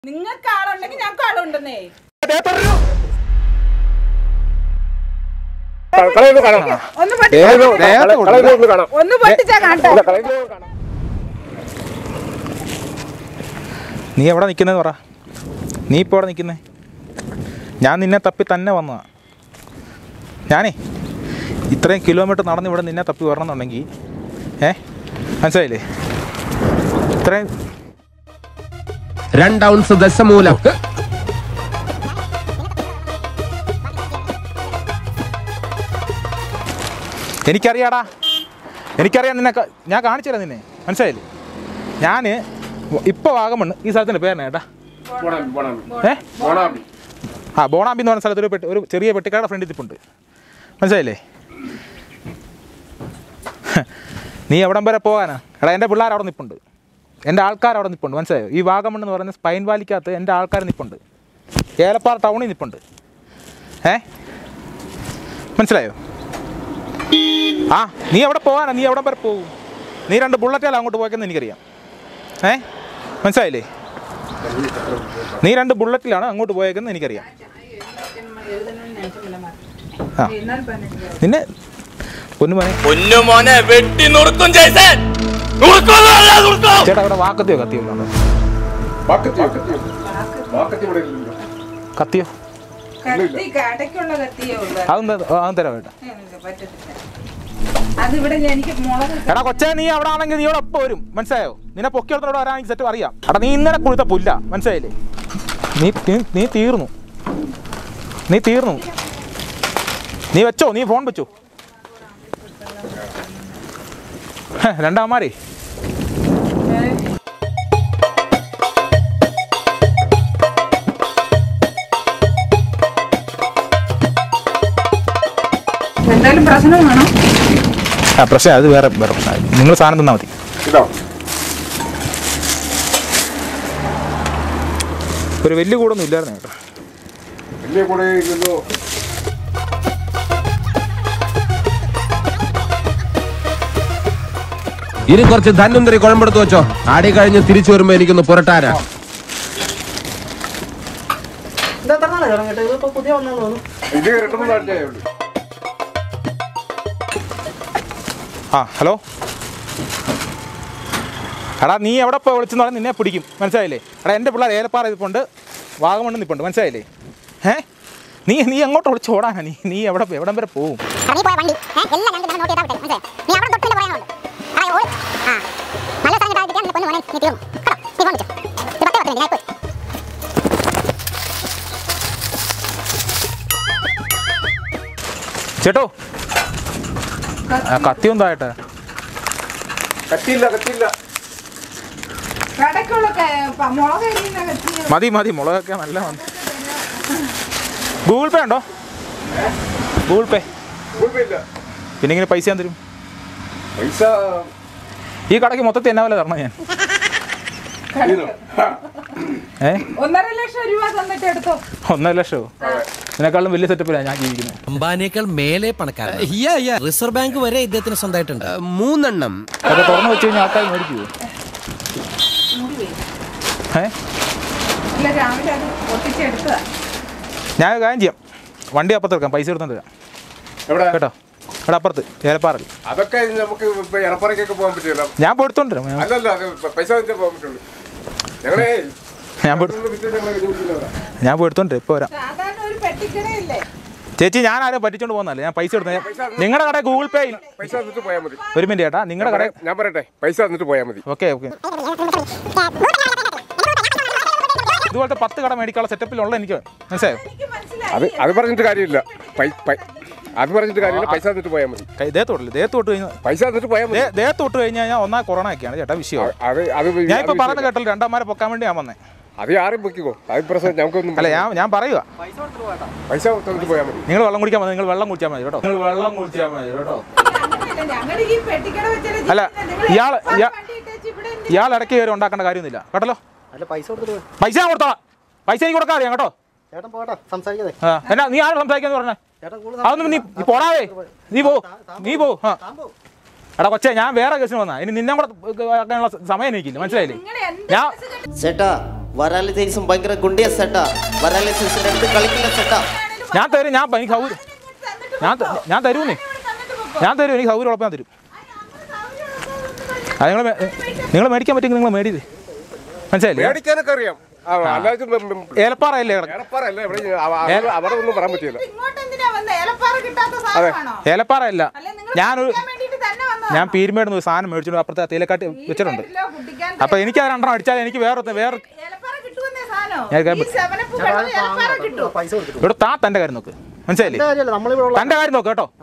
നിങ്ങൾക്ക് ആളുണ്ടെങ്കിൽ ഞങ്ങൾക്ക് ആളുണ്ടെന്നേ ഒന്ന് പൊട്ടി ഒന്ന് പൊട്ടിച്ചാ കാണട്ടെ നീ എവിടെ നിൽക്കുന്നത് പറ നീ ഇപ്പോൾ എവിടെ നിൽക്കുന്നത് ഞാൻ നിന്നെ തപ്പി തന്നെ വന്നതാ ഞാനേ ഇത്രയും കിലോമീറ്റർ നടന്ന് ഇവിടെ നിന്നെ തപ്പി വരണമെന്നുണ്ടെങ്കിൽ ഏ മനസ്സിലായില്ലേ ഇത്രയും രണ്ടൗൺസ് ദശമൂലം എനിക്കറിയാടാ എനിക്കറിയാം നിന്നെ ക- ഞാൻ കാണിച്ചു തരാം നിന്നെ മനസ്സിലായില്ലേ ഞാൻ ഇപ്പോൾ വാഗമണ്ണ് ഈ സ്ഥലത്തിൻ്റെ പേരാണ് ഏട്ടാ ഏ ആ ബോണാമ്പി എന്ന് പറഞ്ഞ സ്ഥലത്ത് ഒരു പെട്ടി ഒരു ചെറിയ പെട്ടിക്കാരുടെ ഫ്രണ്ടിൽ തിപ്പുണ്ട് മനസ്സിലായില്ലേ നീ എവിടം വരെ പോകാനാ എടാ എൻ്റെ പിള്ളേർ അവിടെ നിൽപ്പുണ്ട് എൻ്റെ ആൾക്കാർ അവിടെ നിൽപ്പുണ്ട് മനസ്സിലായോ ഈ വാഗമൺ എന്ന് പറയുന്ന സ്പൈൻ വാലിക്കകത്ത് എൻ്റെ ആൾക്കാർ നിൽപ്പുണ്ട് ഏലപ്പാറ ടൗണിൽ നിൽപ്പുണ്ട് ഏ മനസ്സിലായോ ആ നീ എവിടെ പോകാനാ നീ എവിടം വരെ പോകും നീ രണ്ട് ബുള്ളറ്റല്ല അങ്ങോട്ട് പോയെന്ന് എനിക്കറിയാം ഏ മനസ്സിലായില്ലേ നീ രണ്ട് ബുള്ളറ്റിലാണ് അങ്ങോട്ട് പോയേക്കെന്ന് എനിക്കറിയാം ആ നിന്നെ പൊന്നുമോനെ പൊന്നുമോനെ വെട്ടി നുറുക്കും ജയ്സൻ നുറുക്കും നുറുക്കും ചേട്ടാ അവിടെ വാക്കത്തിയോ കത്തിയോ ഉണ്ടോ കത്തിയോ കത്തി കടയ്ക്കുള്ള കത്തിയേ ഉള്ളൂ അതൊന്നും അതൊന്നും തരാം കേട്ടോ എനിക്ക് പറ്റത്തില്ല അതിവിടെ ഞാൻ- എനിക്ക് മുളക് എടാ കൊച്ചേ നീ അവിടെ ആണെങ്കിൽ നീ ഇവിടെ ഒപ്പം വരും മനസ്സിലായോ നിന്നെ പൊക്കിയോടെ വരാണെങ്കിൽ സെറ്റ് അറിയാം എടാ നീ ഇന്നലെ കുഴുത്ത പുല്ല മനസ്സിലായില്ലേ നീ നീ- നീ തീർന്നു നീ തീർന്നു നീ വെച്ചോ നീ ഫോൺ വെച്ചോ ഹ, രണ്ടാമാരേ എന്തായാലും പ്രശ്നം വേണം ആ പ്രശ്നം അത് വേറെ വേറെ പ്രശ്നം നിങ്ങൾ സാധനം തന്നാൽ മതി ഒരു വലിയ കൂടൊന്നും ഇല്ലായിരുന്നു കേട്ടോ വലിയ കൂടെ ഇരിക്കുന്നു ഇനി കുറച്ച് ധന്വന്തരി കുഴമ്പെടുത്ത് വെച്ചോ ആടി കഴിഞ്ഞ് തിരിച്ചു വരുമ്പോ എനിക്കൊന്ന് പുരട്ടാരാ ഇത് കിട്ടുന്ന താഴ്ചയുള്ളൂ ആ ഹലോ എടാ നീ എവിടെ പോയി വിളിച്ചെന്ന് പറഞ്ഞാൽ നിന്നെ പിടിക്കും മനസ്സിലായില്ലേ എടാ എൻ്റെ പിള്ളേർ ഏലപ്പാറ നിൽപ്പുണ്ട് വാഗമണ്ണ് നിൽപ്പുണ്ട് മനസ്സിലായില്ലേ ഏ നീ നീ എങ്ങോട്ട് വിളിച്ച് ഓടാനാ നീ നീ എവിടെ എവിടം വരെ പോവും നീ പോയ വണ്ടി ഏ, എല്ലാം ഞങ്ങൾക്ക് നോട്ട് ചെയ്താൽ പറ്റും മനസ്സിലായോ നീ അവിടെ തൊട്ടില്ല പറയാനുള്ളൂ ആ ഓ ആ നല്ല സ്ഥലം താഴ്ത്തിക്കാൻ നിന്റെ പൊന്നു മോനെ നീ തീർന്നു കേട്ടോ നീ ഫോൺ വെച്ചു ഇത് പത്തേ പത്ത് മിനിറ്റ് ഞാൻ പോയി ചേട്ടോ ആ കത്തി ഒന്നായിട്ടെ കത്തിയില്ല കത്തിയില്ല കടയ്ക്കുള്ള ക- പ- മുളക് അരിയുന്ന കത്തി മതി മതി മുളകൊക്കെ നല്ല മതി ഗൂഗിൾ പേ ഉണ്ടോ ഗൂഗിൾ പേ കുഴപ്പമില്ല പിന്നെ ഇങ്ങനെ പൈസ ഞാൻ തരും പൈസ ഈ കടയ്ക്ക് മൊത്തത്തിൽ എന്നാ വില തരണം ഞാൻ തീർന്നു. ഏ ഒന്നര ലക്ഷം രൂപ തന്നിട്ട് എടുത്തോ ഒന്നര ലക്ഷമോ ഇതിനേക്കാളും വലിയ സെറ്റപ്പിലാണ് ഞാൻ ജീവിക്കുന്നത് അംബാനിയേക്കാൾ മേലെ പണക്കാരൻ റിസർവ് ബാങ്ക് വരെ ഇദ്ദേഹത്തിന് സ്വന്തമായിട്ടുണ്ട് മൂന്നെണ്ണം അതൊക്കെ തുറന്നു വെച്ച് കഴിഞ്ഞാൽ ആൾക്കാർ മേടിക്കുമോ ഏ ഇല്ല രാവിലെ അത് പൊട്ടിച്ചെടുത്തതാ ഞാൻ ഒരു കാര്യം ചെയ്യാം വണ്ടി അപ്പുറത്ത് വെക്കാം പൈസ എടുത്തോണ്ട് വരാം എവിടെ കേട്ടോ അവിടെ അപ്പുറത്ത് ഏലപ്പാറൽ അതൊക്കെ നമുക്ക് ഇപ്പൊ എറപ്പാറയ്ക്കൊക്കെ പോകാൻ പറ്റില്ല ഞാൻ പോയി എടുത്തോണ്ട് വരാം ഞാൻ- അല്ലല്ല അത് പൈസ വെച്ചേ പോകാൻ പറ്റുള്ളൂ ഞങ്ങളെ ഞാൻ പോയി ഞാൻ പോയി എടുത്തോണ്ട് ഇപ്പോൾ വരാം സാധാരണ ഒരു പെട്ടിക്കടയില്ലേ ചേച്ചി ഞാൻ ആരും പറ്റിച്ചോണ്ട് പോകുന്നല്ലേ ഞാൻ പൈസ എടുത്തേ നിങ്ങളുടെ കടയിൽ ഗൂഗിൾ പേ ഇല്ല. പൈസ തന്നിട്ട് പോയാൽ മതി ഒരു മിനിറ്റ് ചേട്ടാ നിങ്ങളുടെ കടയിൽ ഞാൻ പറയട്ടെ പൈസ തന്നിട്ട് പോയാൽ മതി ഓക്കെ ഓക്കെ ഇതുപോലത്തെ പത്ത് കട മേടിക്കാനുള്ള സെറ്റപ്പിലുള്ള എനിക്ക് മനസ്സിലായോ എനിക്ക് മനസ്സിലായി അത് അത് പറഞ്ഞിട്ട് കാര്യമില്ല പൈ- പൈ- അത് പറഞ്ഞിട്ട് കാര്യമില്ല പൈസ തന്നിട്ട് പോയാൽ മതി കൈ ദേഹത്തോട്ടില്ല ദേഹത്തോട്ട് കഴിഞ്ഞാൽ പൈസ തന്നിട്ട് പോയാൽ മതി ദേഹത്തോട്ട് കഴിഞ്ഞാൽ ഞാൻ ഒന്നാ കൊറോണ ഒക്കെയാണ് ചേട്ടാ വിഷയം അത് അത് ഞാൻ ഇപ്പൊ അത് പറഞ്ഞു കേട്ടല്ലോ രണ്ടാമാരെ പൊക്കാൻ വേണ്ടി ഞാൻ വന്നേ അത് ആരും പൊക്കിക്കോ അത് പ്രശ്നം ഞങ്ങൾക്കൊന്നും അല്ല ഞാൻ ഞാൻ പറയുക പൈസ തന്നിട്ട് പോയാൽ മതി നിങ്ങൾ വെള്ളം കുടിക്കാൻ മതി നിങ്ങൾ വെള്ളം കുടിച്ചാൽ മതി കേട്ടോ നിങ്ങൾ വെള്ളം കുടിച്ചാൽ മതി കേട്ടോ അങ്ങനെയല്ല, ഞങ്ങളുടെ ഈ പെട്ടിക്കട വെച്ചാൽ അല്ല, ഇയാള് ഇയാ- വണ്ടി ഇട്ടേച്ച് ഇവിടെ ഉണ്ട്. ഇയാൾ ഇടയ്ക്ക് കയറി ഉണ്ടാക്കേണ്ട കാര്യമൊന്നുമില്ല കേട്ടല്ലോ പൈസ ഞാൻ കൊടുത്തോളാം പൈസ എനിക്ക് കൊടുക്കാൻ അറിയാം കേട്ടോ ആ എന്നാ നീ ആരും സംസാരിക്കാന്ന് പറഞ്ഞേ അതൊന്നും നീ നീ പോടാവേ നീ പോ നീ പോ ആ എടാ കൊച്ചേ ഞാൻ വേറെ കേസിന് വന്നാ ഇനി നിന്നെ കൂടെ ആക്കാനുള്ള സമയം എനിക്കില്ല മനസ്സിലായില്ലേ നിങ്ങള് എന്ത് ഞാൻ മനസ്സ് കണ്ട് ചേട്ടാ വരാല് ദിവസം ഭയങ്കര ഗുണ്ടിയ സെട്ടാ വരാല് ദിവസം രണ്ട് കളിക്കുന്ന സെട്ടാ ഞാൻ തരും ഞാൻ എനിക്ക് സൗകര്യം ഞാൻ ത- ഞാൻ തരൂന്നേ ഞാൻ തരും എനിക്ക് സൗകര്യം ഉള്ളപ്പോൾ ഞാൻ തരും അത് നിങ്ങൾ നിങ്ങൾ മേടിക്കാൻ പറ്റുമെങ്കിൽ നിങ്ങൾ മേടിയത് മനസ്സിലായില്ലേ മേടിക്കാനൊക്കെ അറിയാം ആ, അല്ലാതെ മ- മ- ഏലപ്പാറയല്ലേ കിടക്കുന്നത് ഏലപ്പാറ അല്ല ഇവിടെ അവ- അവ- അവിടെ ഒന്നും പറയാൻ പറ്റില്ല ഇങ്ങോട്ട് എന്തിനാ വന്നത് ഏലപ്പാറ കിട്ടാത്ത സാധനമാണോ ഏലപ്പാറ അല്ല അല്ല നിങ്ങൾ ഞാനൊരു കുടിക്കാൻ വേണ്ടിയിട്ട് തന്നെ വന്നതാണോ? ഞാൻ പീരുമേട് നിന്ന് ഒരു സാധനം മേടിച്ചിട്ട് അപ്പുറത്തെ തേയിലക്കാട്ട് വെച്ചിട്ടുണ്ട് വീട്ടിലോ കുടിക്കാൻ അപ്പൊ എനിക്ക് അത് രണ്ടെണ്ണം അടിച്ചാൽ എനിക്ക് വേറെ വേറെ ഏലപ്പാറ കിട്ടുമെന്നേ സാധനം ഞാൻ കേൾക്കാം. ഈ സെവനപ്പ് വെള്ളം ഏലപ്പാറ കിട്ടും ഇവിടെ താ തന്റെ കാര്യം നോക്ക് മനസ്സിലായില്ലേ തന്റെ കാര്യം നോക്ക് കേട്ടോ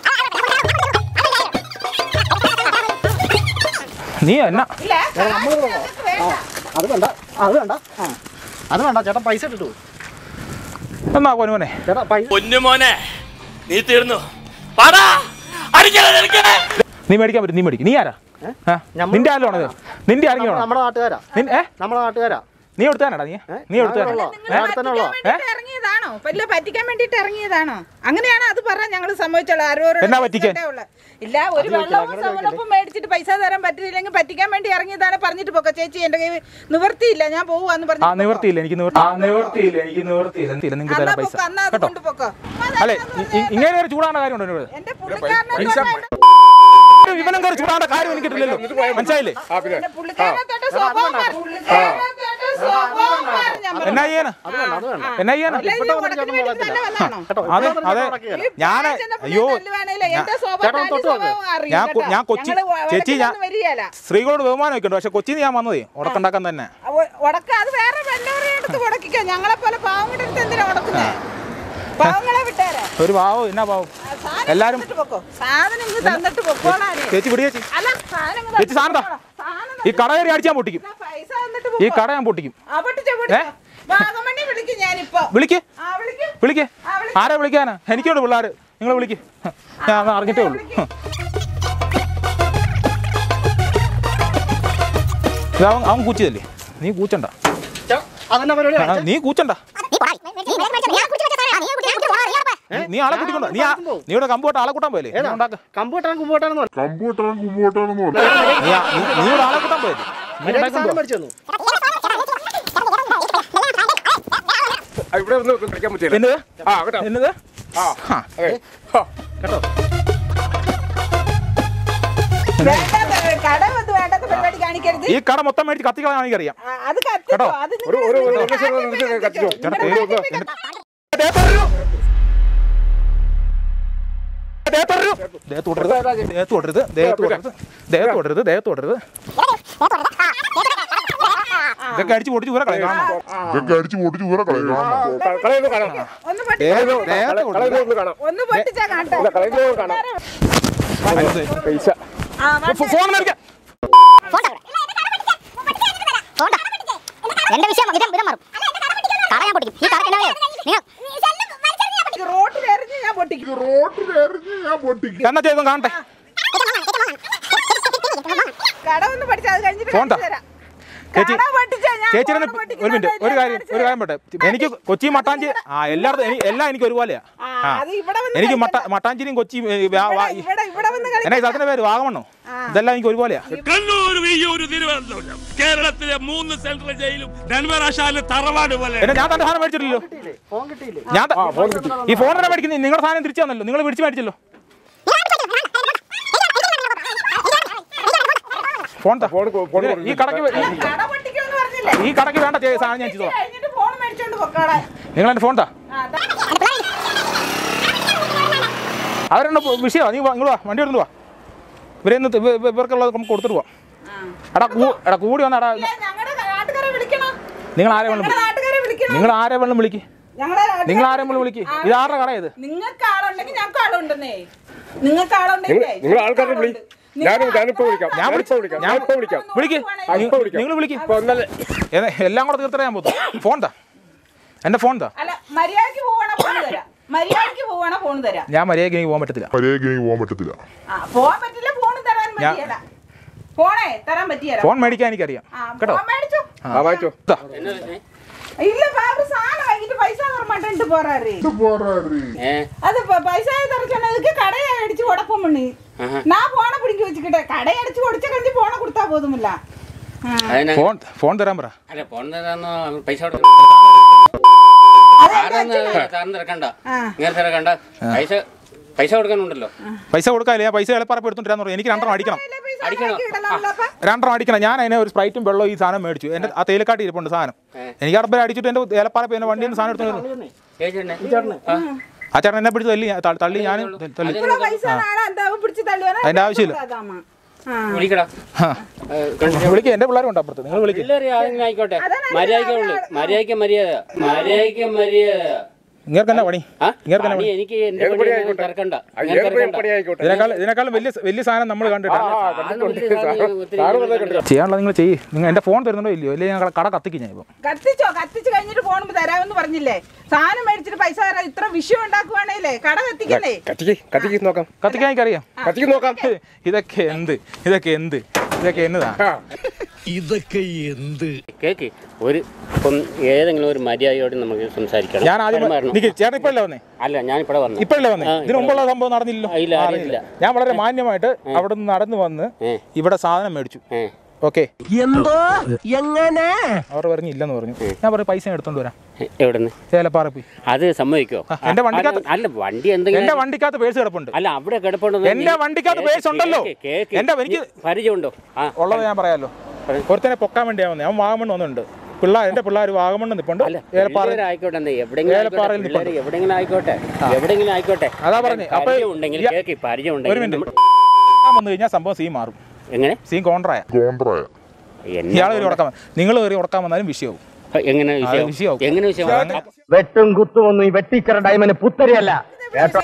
നീ എന്നാ ഇല്ല കാശ് ഞങ്ങൾക്ക് വേണ്ട. അത് വേണ്ട അത് വേണ്ട ആ അത് വേണ്ട ചേട്ടൻ പൈസ ഇട്ടിട്ടു എന്നാ പോനുമോനെ ചേട്ടാ പൈസ പൊന്നുമോനെ നീ തീർന്നു പാടാ അടിക്കണേ നിനക്ക് നീ മേടിക്കാൻ പറ്റും നീ മേടിക്കും നീ ആരാ ആ? നിന്റെ ആരല്ലോ ആണത് നിന്റെ ആരെങ്കിലും ആണോ നമ്മുടെ നാട്ടുകാരാ നിൻ- ഏ നമ്മുടെ നാട്ടുകാരാ നീ എടുത്താനാടാ നീ നീ എടുത്താനാ ഞാനുള്ളോ? ഏ? ഞാൻ അടുത്തന്നെ ഉള്ളോ പറ്റിക്കാൻ വേണ്ടിയിട്ട് ഇറങ്ങിയതാണോ പല്ല പറ്റിക്കാൻ വേണ്ടിട്ട് ഇറങ്ങിയതാണോ അങ്ങനെയാണ് അത് പറഞ്ഞ ഞങ്ങൾ സംഭവിച്ചോളൂ ആരോരും എന്നാ പറ്റിക്കാൻ? ഇല്ല ഒരു വെള്ളവും സവനപ്പും മേടിച്ചിട്ട് പൈസ തരാൻ പറ്റില്ലെങ്കിൽ പറ്റിക്കാൻ വേണ്ടി ഇറങ്ങിയതാണ് പറഞ്ഞിട്ട് പോക്ക ചേച്ചി എന്റെ കയ്യിൽ നിവർത്തിയില്ല ഞാൻ പോവാന്ന് ആ പറഞ്ഞു നിവർത്തിയില്ല എനിക്ക് നിവർത്തി ആ നിവർത്തിയില്ല എനിക്ക് നിവർത്തിയില്ല നിങ്ങൾക്ക് തരാം പൈസ അന്നാ അത് കേട്ടോ കൊണ്ടുപോക്കോ അല്ലേ ഇ- ഇ- ഇങ്ങനെ ഒരു ചൂടാണ്ട കാര്യമുണ്ടോ എന്നോട് എന്റെ പുള്ളിക്കാരനെ പൈസ തൊട്ടാ- ഇവനും കയറി ചൂടാണ്ട കാര്യം എനിക്കിട്ടില്ലല്ലോ മനസ്സിലായില്ലേ ആ പിന്നെ എന്റെ പുള്ളിക്കാരനെ തൊട്ട സ്വഭാവം മാറി. പുള്ളിക്കാരനെ തൊട്ട സ്വഭാവം മാറി ഞാൻ പറഞ്ഞു. എന്നാ ചെയ്യാനാ എന്നാ ചെയ്യാനാ അല്ല, ഇത് ഉടക്കിന് വേണ്ടി തന്നെ വന്നതാണോ? അതെ അതെ ഞാൻ അയ്യോ എന്റെ സ്വഭാവം ചേട്ടൻ തന്റെ തൊട്ട് നോക്ക്. സ്വഭാവം അറിയും ഞാൻ കൊ- കേട്ടോ. ഞാൻ കൊച്ചി ഞങ്ങള് വ- ചേച്ചി ഞാൻ വഴക്കിനൊന്നും വരികേല. സ്ത്രീകളോട് ബഹുമാനം ഒക്കെ ഉണ്ട് പക്ഷെ കൊച്ചിന്ന് ഞാൻ വന്നതേ ഉടക്കുണ്ടാക്കാൻ തന്നെ ഒ- ഉടക്ക അത് വേറെ വല്ലവരെയും എടുത്ത് ഉടക്കിക്കോ ഞങ്ങളെ പോലെ പാവങ്ങളുടെ അടുത്ത് എന്തിനാ ഉടക്കുന്നേ പാവങ്ങളെ വിട്ടേരെ ഒരു പാവം എന്നാ പാവം ആ, സാധനം എല്ലാരും തന്നിട്ട് പൊക്കോ. സാധനം ഇങ്ങ് തന്നിട്ട് പൊക്കോളാനെ ചേച്ചി പിടി ചേച്ചി അല്ല സാധനം ഇങ്ങ് ചേച്ചി സാധനം താ. തന്നിട്ട് സാധനം ഈ കട കയറി അടിച്ചാൻ പൊട്ടിക്കും തന്നിട്ട് പൈസ തന്നിട്ട് ഈ പൊക്കോ. കട ഞാൻ പൊട്ടിക്കും ആ, പൊട്ടിച്ചോ, പൊട്ടിച്ചോ. വാഗമണ്ണി വിളിക്കും ഞാനിപ്പോ വിളിക്ക് ആ വിളിക്കും വിളിക്ക് ആ, വിളിക്ക്. ആരെ വിളിക്കാനാ എനിക്കുണ്ട് പിള്ളേര് നിങ്ങൾ വിളിക്ക് ഞാൻ ഒന്ന് അറിഞ്ഞിട്ടേ ഉള്ളൂ ഇത് അവൻ അവൻ കൂച്ചിയതല്ലേ നീ കൂച്ചണ്ട അതെന്നാ പരിപാടി ആ, നീ കൂച്ചണ്ട നീ പോടാ നീ മേടിച്ച് നീ കുടിച്ച് വെച്ച സാധനം നീ കുടിച്ച് കുടിച്ച് പോടാ നീ അവിടെ നീ ആളെ കൂട്ടിക്കൊണ്ടോ നീ ആ- നീ ഇവിടെ കമ്പോട്ട് ആളെ കൂട്ടാൻ പോയല്ലേ നീ ഉണ്ടാക്ക കമ്പൂട്ടാണ് കുമ്പോട്ടാണെന്ന് നീ ആ- നീ- നീ ഇവിടെ ആളെ കൂട്ടാൻ പോയല്ലേ നീ ഉണ്ടാക്കി സാധനം കൊണ്ടുവാ. മേടിച്ചു തന്നു ആ, ഇവിടെ ഒന്ന് കളിക്കാൻ പറ്റില്ല എന്നത് ആ കേട്ടോ എന്നത് ആ ആ. അതെ ആ. കേട്ടോ വേണ്ടാത്ത കട വന്ന് വേണ്ടാത്ത പരിപാടി കാണിക്കരുത് ഈ കട മൊത്തം മേടിച്ച് കത്തിക്കളാൻ എനിക്കറിയാം ആ, അത് കത്തിച്ചോ കേട്ടോ. അത് ഒരു നിങ്ങൾ ഒരു ഒരു നിങ്ങൾ ലക്ഷം രൂപ ആദ്യമേ നിന്നിട്ട് കത്തിച്ചോ കത്തിച്ചോ. ചേട്ടാ, നിങ്ങൾ ദേ- ആദ്യമേ ദേ- ദേഹത്തൊരു- ദേഹത്തൊരു- ദേഹത്ത് തൊടരുത്, ദേഹത്ത് തൊടരുത്, ദേഹത്ത് തൊടരുത്, ദേഹത്ത് തൊടരുത്, ദേഹത്ത് തൊടരുത്. ഇതൊക്കെ അടിച്ച് പൊട്ടിച്ച് ഊരെ കളയും കാണണം ക- കളയുന്നത് കാണാം ഒന്ന് പൊട്ടി ദേഹത്ത് ദേഹത്ത് തൊടരുത്. കളയുന്നത് കാണാം ഒന്ന് പൊട്ടിച്ചാ കാണട്ടെ ഇല്ല, കളയുന്നത് കാണാം അതിന് പൈസ ആ, വന്ന് ഫോ- ഫോൺ മേടിക്കാം ഫോൺ താ ഫോൺ താ എന്റെ വിഷയം വിധം വിധം മാറും കട ഞാൻ പൊട്ടിക്കും ഈ കടക്ക് എന്നാ നിങ്ങൾ ഇത് റോട്ടിൽ എറിഞ്ഞ് ഞാൻ പൊട്ടിക്കും എന്നാ ചെയ്തും കാണട്ടെ കട ഒന്ന് പഠിച്ചാൽ അത് കഴിഞ്ഞിട്ട് ഫോൺ താ. കാണിച്ചു തരാം. ചേച്ചി കട പൊട്ടിച്ചാ ഞാൻ ചേച്ചി ഫോൺ ഒരു പൊട്ടിക്കുന്നത് മിനിറ്റ് ഒരു ഞാൻ കാര്യം കാണിച്ചു ഒരു കാര്യം പെട്ടെ എനിക്ക് കൊച്ചി മട്ടാഞ്ചി ആ എല്ലായിടത്തും എനിക്ക് എല്ലാം എനിക്ക് ഒരുപോലെയാ ആ, ആ അത് ഇവിടെ വന്ന് എനിക്ക് മട്ട കളിക്കണ്ട. മട്ടാഞ്ചേരിയും കൊച്ചി ഏ, വാ- വാ- ഇവിടെ- ഇവിടെ ഇവിടെ വന്ന് കളി എന്നാ ഈ സ്ഥലത്തിന്റെ പേര് വാഗമണ്ണോ ഇതെല്ലാം എനിക്ക് ഒരുപോലെയാ കണ്ണൂർ വിയ്യൂർ തിരുവനന്തപുരം കേരളത്തിലെ മൂന്ന് സെൻട്രൽ ജയിലും ധൻവരാശാല തറവാട് പോലെ എന്നെ ഞാൻ തന്റെ സാധനം മേടിച്ചിട്ടില്ലല്ലോ ഫോൺ കിട്ടിയില്ലേ ഞാൻ ത- ഈ ഫോൺ തന്നെ മേടിക്കുന്നത് നിങ്ങളുടെ സാധനം തിരിച്ചു തന്നല്ലോ നിങ്ങൾ പിടിച്ച് മേടിച്ചല്ലോ ഫോൺ താ. ഫോൺ കൊ- ഫോൺ ഈ കടക്ക് വേ- അല്ല, കട പൊട്ടിക്കുമെന്ന് പറഞ്ഞില്ലേ ഈ കടക്ക് വേണ്ട ചെ- സാധനം ഞാൻ ചെയ്തോളാം കഴിഞ്ഞിട്ട് ഫോൺ മേടിച്ചോണ്ട് പൊക്കാളെ നിങ്ങൾ എന്റെ ഫോൺ താ ആ, ദാ. അവരെന്നെ വിഷയമാണ് നീ വാ, ഇങ്ങോട്ട് വാ വണ്ടി എടുത്ത് വാ ഇവരെ ഇന്ന് ഇവ- ഇവ- ഇവർക്കുള്ളത് നമുക്ക് കൊടുത്തിട്ട് പോവാം എടാ കൂ എടാ കൂടി വന്നാടാ ഇല്ല, ഞങ്ങളുടെ നാട്ടുകാരെ വിളിക്കണം നിങ്ങൾ ആരെ വേണം ഞങ്ങളുടെ നാട്ടുകാരെ വിളിക്കണം നിങ്ങൾ ആരെ വേണം വിളിക്ക് ഞങ്ങളുടെ നാട്ടുകാരെ- നിങ്ങൾ ആരെ വേണം വിളിക്ക് ഇത് ആരുടെ കട ഇത് നിങ്ങൾക്ക് ആളുണ്ടെങ്കിൽ ഞങ്ങൾക്ക് ആളുണ്ടെന്നേ നിങ്ങൾക്ക് ആളുണ്ടെങ്കിൽ നിങ്ങൾ- നിങ്ങൾ ആൾക്കാരെ വിളി ഞാൻ ഞാനിപ്പോ വിളിക്കാം ഞാൻ ഞാനിപ്പോ വിളിക്കാം ഞാൻ ഞാനിപ്പോ വിളിക്കാം വിളിക്ക് ആ, ഇപ്പൊ വിളിക്കാം. നിങ്ങൾ വിളിക്ക് ഇപ്പൊ ഒന്നല്ലേ ഏ, എല്ലാം കൂടെ തീർത്തറ ഞാൻ പോകും ഫോൺ താ എന്റെ ഫോൺ താ അല്ല മര്യാദക്ക് പോവാണ ഫോൺ തരാം മര്യാദക്ക് പോവാണ ഫോൺ തരാം ഞാൻ മര്യാദയ്ക്ക് എനിക്ക് പോകാൻ പറ്റത്തില്ല പോകാൻ പറ്റത്തില്ല ആ പോവാൻ പറ്റില്ല ഫോൺ തരാൻ ഞാൻ- പറ്റിയല്ല ഫോണേ തരാൻ പറ്റിയല്ല ഫോൺ മേടിക്കാൻ എനിക്കറിയാം ആ, കേട്ടോ ഫോൺ മേടിച്ചോ ആ വാങ്ങിച്ചോ താ. இல்ல பாபு சாணம் வாங்கிட்டு பைசா தர மாட்டேன்ட்டு போறாரு அது ப- பைசா தர சொன்னதுக்கு கடையை அடிச்சு உடப்பம் பண்ணி நான் போன பிடிங்கி வச்சுக்கிட்டேன் கடையை அடிச்சு உடச்ச கழிஞ்சு போன கொடுத்தா போதுமில்ல അതിന് ഫോൺ ഫോൺ തരാൻ പറ അല്ല ഫോൺ തരാന്നോ പൈസ കൊടുക്കണം ആരാന്ന് താൻ തിരക്കണ്ട ഇങ്ങനെ തിരക്കണ്ട പൈസ പൈസ കൊടുക്കാനുണ്ടല്ലോ പൈസ കൊടുക്കാല്ലേ ഞാൻ പൈസ എളുപ്പറപ്പ് എടുത്തോണ്ടിരാന്ന് പറഞ്ഞു എനിക്ക് രണ്ടെണ്ണം അടിക്കണം അടിക്കണോ രണ്ടെണ്ണം അടിക്കണം ഞാൻ അതിനെ ഒരു സ്പ്രൈറ്റും വെള്ളവും ഈ സാധനം മേടിച്ചു എന്റെ ആ തേയിലക്കാട്ടി ഇരിപ്പുണ്ട് സാധനം എനിക്ക് അടപ്പിൽ അടിച്ചിട്ട് എന്റെ ഏലപ്പാറപ്പ് എന്റെ വണ്ടിയിൽ നിന്ന് സാധനം എടുത്തു ചേച്ചി ആ ആ ചേട്ടൻ എന്നെ പിടിച്ച് തല്ലി ത- തള്ളി ഞാൻ തള്ളി ഇത്ര പൈസ നാളെ എന്താവും പിടിച്ച് തള്ളുവാനോ അതിന്റെ ആവശ്യമില്ല. അതാമ്മ. ആ. വിളിക്കടാ വിളിക്കുക എന്റെ പിള്ളേരുണ്ട് അപ്പുറത്ത് നിങ്ങൾ വിളിക്കും പിള്ളേര് ആരെങ്കിലും ആയിക്കോട്ടെ മര്യാദയ്ക്ക് ഉള്ളു മര്യാദയ്ക്ക് മര്യാദ മര്യാദയ്ക്ക് മര്യാദ ഇങ്ങനെ തന്നെ പണി ആ? ഇങ്ങനെ തന്നെ പണി പണി എനിക്ക് എന്റെ പണി ഒന്നും തിരക്കണ്ട ഇങ്ങനെ തിരക്കണ്ട. ഇതിനേക്കാൾ ഇതിനേക്കാളും വലിയ വലിയ സാധനം നമ്മൾ കണ്ടിട്ട് അത് വലിയ സാധനം ഒത്തിരി ചെയ്യാനുള്ള നിങ്ങൾ ചെയ്യ് നിങ്ങൾ എന്റെ ഫോൺ തരുന്നുണ്ടോ ഇല്ലയോ ഇല്ലെങ്കിൽ ഞങ്ങൾ കട കത്തിക്കും ഞാൻ ഇപ്പം കത്തിച്ചോ കത്തിച്ച് കഴിഞ്ഞിട്ട് ഫോൺ തരാമെന്ന് പറഞ്ഞില്ലേ സാധനം മേടിച്ചിട്ട് പൈസ തരാം ഇത്ര വിഷയം ഉണ്ടാക്കുവാണേലേ കട കത്തിക്കുന്നേ കത്തിക്ക് കത്തിക്ക് നോക്കാം കത്തിക്കാൻ എനിക്കറിയാം കത്തിക്ക് നോക്കാം ഇതൊക്കെ എന്ത് ഇതൊക്കെ എന്ത് ഇതൊക്കെ എന്നതാ ഇതൊക്കെ എന്ത് കേക്ക് ഒരു ഇപ്പം ഏതെങ്കിലും ഒരു മര്യാദയോട് നമുക്ക് സംസാരിക്കണം ഞാൻ ആദ്യം പെരുമാറണം. നിക്ക് ചേട്ടൻ ഇപ്പഴല്ലേ വന്നേ അല്ല ഞാൻ ഇവിടെ വന്നു ഇപ്പഴല്ലേ വന്നേ ആ, ഇതിന് മുമ്പുള്ള സംഭവം നടന്നില്ലല്ലോ ആ, ഇല്ല, ആ, അറിയില്ല. ഞാൻ വളരെ മാന്യമായിട്ട് അവിടെ നിന്ന് നടന്നു വന്ന് ഏ. ഇവിടെ സാധനം മേടിച്ചു ഏ. ഓക്കെ എന്തോ എങ്ങനെ അവർ പറഞ്ഞു ഇല്ലെന്ന് പറഞ്ഞു ഞാൻ പറഞ്ഞു പൈസ എടുത്തോണ്ട് വരാം എവിടുന്ന് ചേലപ്പാറപ്പി അത് സമ്മതിക്കോ ആ, എന്റെ വണ്ടിക്കകത്ത് അല്ല വണ്ടി എന്തെങ്കിലും എന്റെ വണ്ടിക്കകത്ത് പേഴ്സ് കിടപ്പുണ്ട് അല്ല അവിടെ കിടപ്പുണ്ടെന്ന് എന്റെ വണ്ടിക്കകത്ത് പേഴ്സ് ഉണ്ടല്ലോ. എന്റെ എനിക്ക് പരിചയമുണ്ടോ ആ ഉള്ളത് ഞാൻ പറയാലോ ഒരുത്തനെ പൊക്കാൻ വേണ്ടിയാ വന്നേ അവൻ വാഗമണ്ണ് വന്നിട്ടുണ്ട് പിള്ളേർ എന്റെ പിള്ളേർ വാഗമണ്ണ് നിപ്പുണ്ട് അല്ല ഏലപ്പാറ ആയിക്കോട്ടെ എവിടെങ്കിലും ആയിക്കോട്ടെ, ഏലപ്പാറയിൽ പിള്ളേര് എവിടെങ്കിലും ആയിക്കോട്ടെ എവിടെങ്കിലും ആയിക്കോട്ടെ അതാ പറഞ്ഞേ. അപ്പൊ പരിചയം ഉണ്ടെങ്കിൽ ഇല്ല. കേക്ക് പരിചയം ഒരു ഉണ്ടെങ്കിൽ മിനിറ്റ് നമ്മൾ- വന്നു കഴിഞ്ഞാൽ സംഭവം സീൻ മാറും എങ്ങനെ സീൻ കോൺട്രായ എന്നെ ഇയാൾ കയറി ഉടക്കാൻ നിങ്ങൾ കയറി ഉടക്കാൻ വന്നാലും വിഷയവും എങ്ങനെ വിഷയം വിഷയമാവും. എങ്ങനെ വിഷയം വെട്ടും കുത്തും ഒന്നും ഈ വെട്ടിക്കറ ഡയമന് പുത്തരിയല്ല കേട്ടോ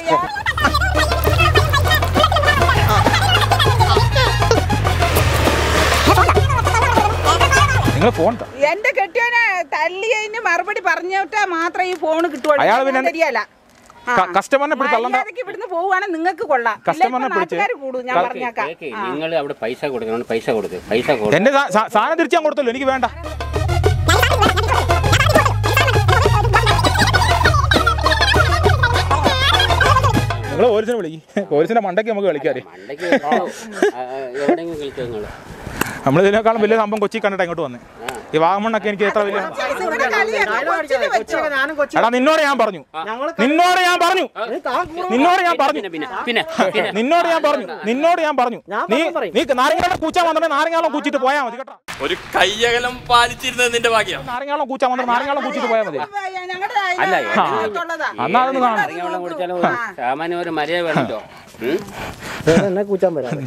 നിങ്ങൾ ഫോൺ താ. എന്റെ കെട്ടിയോനെ തല്ലിയതിന് മറുപടി പറഞ്ഞിട്ടാ മാത്രം ഈ ഫോൺ കിട്ടുള്ളൂ അയാള് പിന്നെ ഞാൻ തരികേല. ആ. ക- കസ്റ്റമറിനെ പിടിച്ച് തള്ളണ്ട. മര്യാദയ്ക്ക് ഇവിടുന്ന് പോവുകയാണെങ്കിൽ നിങ്ങൾക്ക് കൊള്ളാം കസ്റ്റമറിനെ പിടിച്ച് നാട്ടുകാർ കൂടും ഞാൻ പറഞ്ഞേക്കാം കേക്ക് നിങ്ങൾ അവിടെ പൈസ കൊടുക്കണം പൈസ കൊടുക്ക് പൈസ കൊടുക്ക് എന്റെ സാ- സാ- സാധനം തിരിച്ചാൻ കൊടുത്തല്ലോ എനിക്ക് വേണ്ട നിങ്ങൾ പോലീസിനെ വിളിക്കും പോലീസിന്റെ മണ്ടയ്ക്ക് നമുക്ക് കളിക്കാറ് മണ്ടയ്ക്ക് വെച്ചോ. ആ, ആ, എവിടെയെങ്കിലും കളിച്ചോ നിങ്ങൾ നമ്മൾ ഇതിനേക്കാളും വലിയ സംഭവം കൊച്ചി കണ്ടിട്ട് ഇങ്ങോട്ട് വന്നേ ഈ വാഗമണ്ണൊക്കെ എനിക്ക് എത്ര വലിയ ഇവിടെ കളിയാണ്. കൊച്ചിന് വെച്ചോ. ഞാനും കൊച്ചു എടാ നിന്നോട് ഞാൻ പറഞ്ഞു ഞങ്ങള് നിന്നോട് ഞാൻ പറഞ്ഞു നിന്നോട് ഞാൻ പറഞ്ഞു പിന്നെ പിന്നെ പിന്നെ പിന്നെ നിന്നോട് ഞാൻ പറഞ്ഞു നിന്നോട് ഞാൻ പറഞ്ഞു ഞാൻ നീ പറഞ്ഞു പറയും. നീ നാരങ്ങാളം കൂച്ചാൻ വന്നിട്ട് നാരങ്ങാളം കൂച്ചിട്ട് പോയാൽ മതി കേട്ടോ ഒരു കയ്യകലം പാലിച്ചിരുന്നത് നിന്റെ ഭാഗ്യം നാരങ്ങാളം കൂച്ചാൻ വന്നിട്ട് നാരങ്ങാളം കൂച്ചിട്ട് പോയാൽ മതി ഞങ്ങളുടെ അല്ല, അതിനകത്തുള്ളതാ. അന്നാ അതൊന്ന് കാണാം നാരങ്ങ വെള്ളം കുടിച്ചാലും ഒരു സാമാന്യം ഒരു മര്യാദ വേണമല്ലോ ഉം? എന്നെ കൂച്ചാൻ വരാം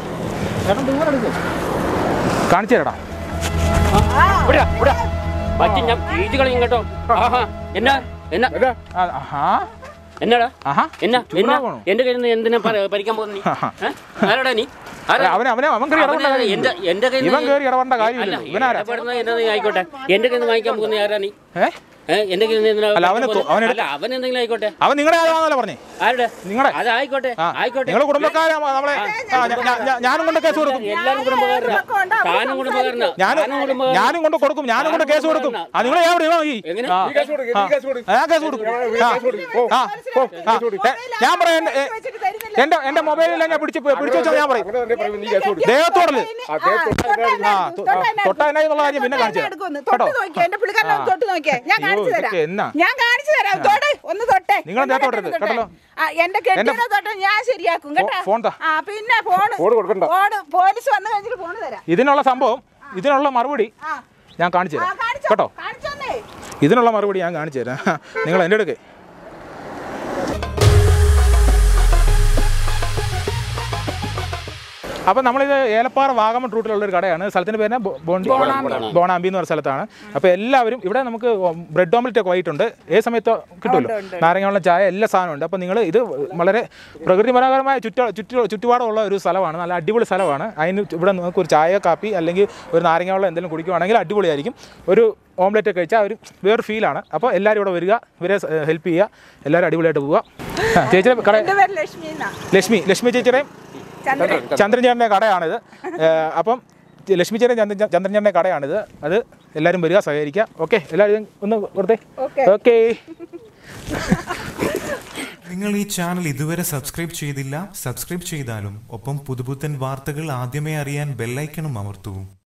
കാണിച്ചു തരടാ ഇവിടെയാ, ഇവിടെയാ. പറ്റി ഞാൻ ചീച്ചു കളയും കേട്ടോ ആഹാ എന്നാ എന്നാ ആ, ആഹാ എന്നാടാ ആഹാ എന്നാ എന്നാ ചൂടാവണോ? എന്റെ കയ്യിൽ നിന്ന് എന്തിനാ പ- പറിക്കാൻ പോകുന്ന നീ ഏ? ആരാടാ നീ ആരാ? അവനെ അവനെ അവൻ കയറി ഇടപെടേണ്ട അവനെ എന്റെ കാര്യമില്ല. എന്റെ കയ്യിൽ ഇവൻ കയറി ഇടപെടേണ്ട കാര്യമില്ല അല്ല, ഇവനാരാ ഇടപെടുന്നത് എന്നാ നീ ആയിക്കോട്ടെ എന്റെ കയ്യിൽ നിന്ന് വാങ്ങിക്കാൻ പോകുന്ന ആരാ നീ ഏ ഏ? എന്റെ കയ്യിൽ നിന്ന് എന്തിനാ അല്ല, അവന് വാങ്ങിക്കാൻ തോ- അവന് പോകുന്നത്? അല്ല അവൻ എന്തെങ്കിലും ആയിക്കോട്ടെ അവൻ നിങ്ങളുടെ ആരാന്നല്ലേ പറഞ്ഞേ ആരുടെ നിങ്ങളുടെ അത് ആയിക്കോട്ടെ ആ ആയിക്കോട്ടെ നിങ്ങളുടെ കുടുംബക്കാരെ നമ്മളെ ആ, ഞാ- ഞാ- ഞാ- ഞാനും കൊണ്ട് കേസ് കൊടുക്കും എല്ലാരും കുടുംബക്കാരനാ താനും കുടുംബക്കാരനാ ഞാനും താനും കുടുംബക്കാരനാ ഞാനും കൊണ്ട് കൊടുക്കും ഞാനും കൊണ്ട് കേസ് കൊടുക്കും ആ നിങ്ങൾ എവിടെ ഈ എങ്ങനെ? ആ. നീ കേസ് കൊടുക്ക്, നീ കേസ് കൊടുക്ക്. ആ, ഞാൻ കേസ് കൊടുക്കും ആ. ആ, ആ. ഏ, ഞാൻ പറയാം എന്റെ- ഏ, വെച്ചിട്ട് തരുന്നില്ല. എന്റെ എന്റെ മൊബൈലിൽ ഞാൻ പിടിച്ച് പിടിച്ചു വെച്ചാൽ ഞാൻ പറയും അങ്ങനെ തന്നെ പറയും നീ കേസ് കൊടുക്ക്. ദേഹത്തോടല്ലേ ആ, തൊട്ടെന്നെ ആ എടുക്കും, തൊ- തൊട്ടെന്നെ തൊട്ടാ എന്നാ എന്നുള്ള കാര്യം പിന്നെ തൊട്ടെന്നെ കാണിച്ചു എടുക്കുമെന്ന്. തരാം. തൊട്ട് കേട്ടോ നോക്കിയേ, എന്റെ പുള്ളിക്കാരനെ ഒന്ന് തൊട്ട് നോക്കിയേ. ഞാൻ അയ്യോ, കാണിച്ചു തരാം. ഇതൊക്കെ എന്നാ? ഞാൻ കാണിച്ചു തരാം. തൊട്, ഒന്ന് തൊട്ടെ. നിങ്ങൾ എന്റെ ദേഹത്തോട്ട് കെട്ടിനെ ഇടരുത്, തൊട്ടെ. കേട്ടല്ലോ? ആ, എന്റെ കെട്ടിനെ തൊട്ട് ഞാൻ ശരിയാക്കും കേട്ടോ ഫോൺ താ. ആ പിന്നെ ഫോണ് ഫോണ് കൊടുക്കണ്ട. ഫോണ് പോലീസ് വന്നു കഴിഞ്ഞിട്ട് ഫോണ് തരാം ഇതിനുള്ള സംഭവം ഇതിനുള്ള മറുപടി ആ ഞാൻ കാണിച്ചു ആ, തരാം കാണിച്ചോ കേട്ടോ കാണിച്ചോന്നേ ഇതിനുള്ള മറുപടി ഞാൻ കാണിച്ചു തരാം നിങ്ങൾ എൻ്റെ അടുക്ക് അപ്പം നമ്മളിത് ഏലപ്പാറ വാഗമൺ റൂട്ടിലുള്ള ഒരു കടയാണ് സ്ഥലത്തിൻ്റെ പേര് ബോ- ബോണ്ടി ബോണാമ്പി എന്ന് പറഞ്ഞ സ്ഥലത്താണ് അപ്പോൾ എല്ലാവരും ഇവിടെ നമുക്ക് ബ്രെഡ് ഓംലെറ്റ് ഒക്കെ വൈകിട്ടുണ്ട് ഏത് സമയത്ത് കിട്ടുമല്ലോ നാരങ്ങ വെള്ളം ചായ എല്ലാ സാധനമുണ്ട് അപ്പോൾ നിങ്ങൾ ഇത് വളരെ പ്രകൃതി മനോഹരമായ ചുറ്റ ചുറ്റു ചുറ്റുപാടുള്ള ഒരു സ്ഥലമാണ് നല്ല അടിപൊളി സ്ഥലമാണ് അതിന് ഇവിടെ നിങ്ങൾക്ക് ഒരു ചായ കാപ്പി അല്ലെങ്കിൽ ഒരു നാരങ്ങ വെള്ളം എന്തെങ്കിലും കുടിക്കുവാണെങ്കിൽ അടിപൊളിയായിരിക്കും ഒരു ഓംലെറ്റ് ഒക്കെ കഴിച്ചാൽ ഒരു വേറൊരു ഫീലാണ് അപ്പോൾ എല്ലാവരും ഇവിടെ വരിക ഇവരെ ഹെൽപ്പ് ചെയ്യുക എല്ലാവരും അടിപൊളിയായിട്ട് പോവുക ആ, ചേച്ചിയുടെ കട എന്റെ പേര് ലക്ഷ്മി എന്നാ ലക്ഷ്മി ലക്ഷ്മി ചേച്ചിയുടെയും ചന്ദ്രൻ ചന്ദ്രൻ ചേട്ടൻ്റെ കടയാണിത് ഏഹ് അപ്പം ലക്ഷ്മി ചേട്ടൻ ചന്ദ്രൻ ചന്ദ്രൻ ചേട്ടൻ്റെ കടയാണിത് അത് എല്ലാവരും വരിക സഹകരിക്കുക ഓക്കെ എല്ലാവരും ഒന്ന് കൊടുത്തേ ഓക്കെ ഓക്കെ നിങ്ങൾ ഈ ചാനൽ ഇതുവരെ സബ്സ്ക്രൈബ് ചെയ്തില്ല സബ്സ്ക്രൈബ് ചെയ്താലും ഒപ്പം പുതുപുത്തൻ വാർത്തകൾ ആദ്യമേ അറിയാൻ ബെല്ലൈക്കണും അമർത്തൂ